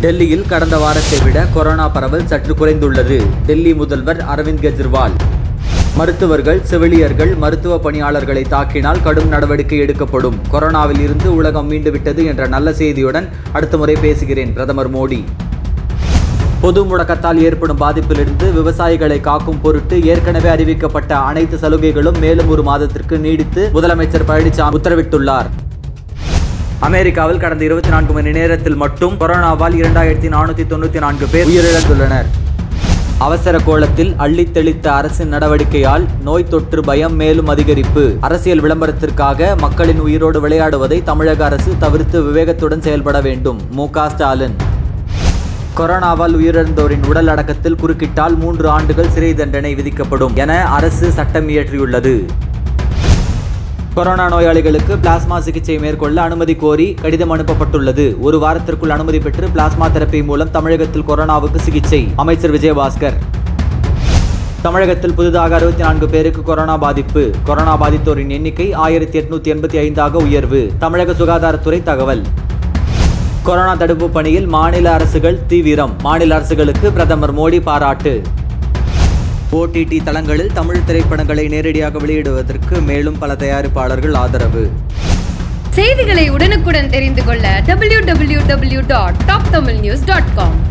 டெல்லியில் கடந்த வாரத்தை விட கொரோனா பரவல் சற்று குறைந்துள்ளது டெல்லி முதல்வர் அரவிந்த் கெஜ்ரிவால் மருத்துவர்கள் செவிலியர்கள் மருத்துவ பணியாளர்களை தாக்கினால் கடும் நடவடிக்கை எடுக்கப்படும் கொரோனாவில் இருந்து உலகம் மீண்டுவிட்டது என்ற நல்ல செய்தியுடன் அடுத்த முறை பேசுகிறேன் பிரதமர் மோடி பொது முடக்கத்தால் ஏற்படும் பாதிப்பிலிருந்து விவசாயிகளை காக்கும் பொருட்டு ஏற்கனவே அறிவிக்கப்பட்ட அனைத்து சலுகைகளும் மேலும் ஒரு மாதத்திற்கு நீடித்து முதலமைச்சர் பழனிசாமி உத்தரவிட்டுள்ளார் அமெரிக்காவில் கடந்த இருபத்தி நான்கு மணி நேரத்தில் மட்டும் கொரோனாவால் இரண்டாயிரத்தி நானூற்றி தொண்ணூற்றி நான்கு பேர் உயிரிழந்துள்ளனர் அவசர கோலத்தில் அள்ளித் தெளித்த அரசின் நடவடிக்கையால் நோய் தொற்று பயம் மேலும் அதிகரிப்பு அரசியல் விளம்பரத்திற்காக மக்களின் உயிரோடு விளையாடுவதை தமிழக அரசு தவிர்த்து விவேகத்துடன் செயல்பட வேண்டும் மு க ஸ்டாலின் கொரோனாவால் உயிரிழந்தோரின் உடல் அடக்கத்தில் குறுக்கிட்டால் மூன்று ஆண்டுகள் சிறை தண்டனை விதிக்கப்படும் என அரசு சட்டம் இயற்றியுள்ளது கொரோனா நோயாளிகளுக்கு பிளாஸ்மா சிகிச்சை மேற்கொள்ள அனுமதி கோரி கடிதம் அனுப்பப்பட்டுள்ளது ஒரு வாரத்திற்குள் அனுமதி பெற்று பிளாஸ்மா தெரப்பி மூலம் தமிழகத்தில் கொரோனாவுக்கு சிகிச்சை அமைச்சர் விஜயபாஸ்கர் தமிழகத்தில் புதிதாக அறுபத்தி நான்கு பேருக்கு கொரோனா பாதிப்பு கொரோனா பாதித்தோரின் எண்ணிக்கை ஆயிரத்தி எட்நூத்தி எண்பத்தி ஐந்தாக உயர்வு தமிழக சுகாதாரத்துறை தகவல் கொரோனா தடுப்பு பணியில் மாநில அரசுகள் தீவிரம் மாநில அரசுகளுக்கு பிரதமர் மோடி பாராட்டு ஓடிடி தளங்களில் தமிழ் திரைப்படங்களை நேரடியாக வெளியிடுவதற்கு மேலும் பல தயாரிப்பாளர்கள் ஆதரவு செய்திகளை உடனுக்குடன் தெரிந்து கொள்ள www.toptamilnews.com